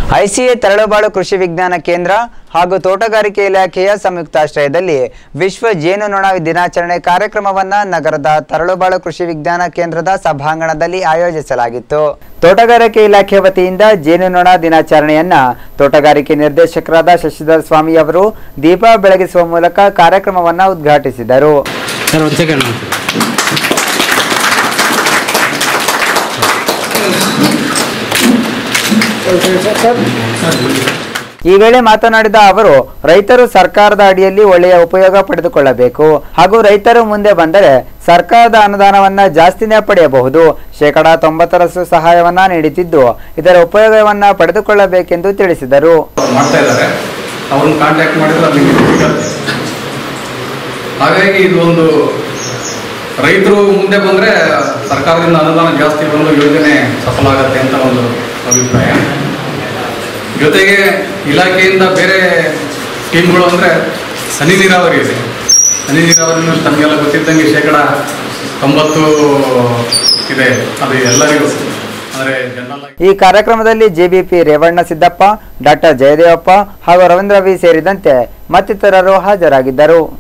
ICA Taralabalu ಕೃಷಿ ವಿಜ್ಞಾನ ಕೇಂದ್ರ ಹಾಗೂ ತೋಟಗಾರಿಕೆ ಇಲಾಖೆಯ ಸಂಯುಕ್ತಾಶ್ರಯದಲ್ಲಿ ವಿಶ್ವ ಜೇನುನೊಣ ದಿನಾಚರಣೆ ಕಾರ್ಯಕ್ರಮವನ್ನು ನಗರದ ತರಳುಬಾಳು ಕೃಷಿ ವಿಜ್ಞಾನ ಕೇಂದ್ರದ ಸಭಾಂಗಣದಲ್ಲಿ ಆಯೋಜಿಸಲಾಗಿತ್ತು ತೋಟಗಾರಿಕೆ ಇಲಾಖೆ ವತಿಯಿಂದ ಜೇನುನೊಣ ದಿನಾಚರಣೆಯನ್ನ ತೋಟಗಾರಿಕೆ ನಿರ್ದೇಶಕರಾದ ಶಶಿಧರ್ ಸ್ವಾಮಿ ಅವರು ದೀಪ ಬೆಳಗಿಸುವ ಮೂಲಕ ಕಾರ್ಯಕ್ರಮವನ್ನು ಉದ್ಘಾಟಿಸಿದರು ಸರ್ ಒಂದು ಸೆಕೆಂಡ್ ಈ ವೇಳೆ ಮಾತನಾಡಿದ ಅವರು ರೈತರು ಸರ್ಕಾರದ ಅಡಿಯಲ್ಲಿ ಒಳ್ಳೆಯ ಉಪಯೋಗ ಪಡೆದುಕೊಳ್ಳಬೇಕು ಹಾಗೂ ರೈತರು ಮುಂದೆ ಬಂದರೆ ಸರ್ಕಾರದ ಅನುದಾನವನ್ನ ಜಾಸ್ತಿನೇ ಪಡೆಯಬಹುದು ಶೇಕಡಾ ತೊಂಬತ್ತರಷ್ಟು ಸಹಾಯವನ್ನ ನೀಡುತ್ತಿದ್ದು ಇದರ ಉಪಯೋಗವನ್ನ ಪಡೆದುಕೊಳ್ಳಬೇಕೆಂದು ತಿಳಿಸಿದರು ಅವ್ರು ಮಾಡ್ತಾ ಇದ್ದಾರೆ ಅವ್ರನ್ನ ಕಾಂಟ್ಯಾಕ್ಟ್ ಮಾಡಿದ್ರೆ ಅದು ನಿಮಗೆ ಸಿಗತ್ತೆ ಹಾಗಾಗಿ ಇದು ಒಂದು ರೈತರು ಮುಂದೆ ಬಂದರೆ ಸರ್ಕಾರದಿಂದ ಅನುದಾನ ಜಾಸ್ತಿ ಬಂದು ಯೋಜನೆ ಸಫಲ ಆಗುತ್ತೆ ಅಂತ ಒಂದು ಅಭಿಪ್ರಾಯ ಜೊತೆಗೆ ಇಲಾಖೆಯಿಂದ ಬೇರೆ ಸ್ಕೀಮ್ಗಳು ಅಂದರೆ ಹನಿ ನೀರಾವರಿ ಇದೆ ಹನಿ ನೀರಾವರಿನೂ ತಮಗೆಲ್ಲ ಗೊತ್ತಿದ್ದಂಗೆ ಶೇಕಡ ತೊಂಬತ್ತು ಇದೆ ಅದು ಎಲ್ಲರಿಗೂ ಅಂದರೆ ಜನರಲ್ ಆಗಿ ಈ ಕಾರ್ಯಕ್ರಮದಲ್ಲಿ ಜೆಬಿಪಿ ರೇವಣ್ಣ ಸಿದ್ದಪ್ಪ ಡಾಕ್ಟರ್ ಜಯದೇವಪ್ಪ ಹಾಗೂ ರವೀಂದ್ರ ವಿ ಸೇರಿದಂತೆ ಮತ್ತಿತರರು ಹಾಜರಾಗಿದ್ದರು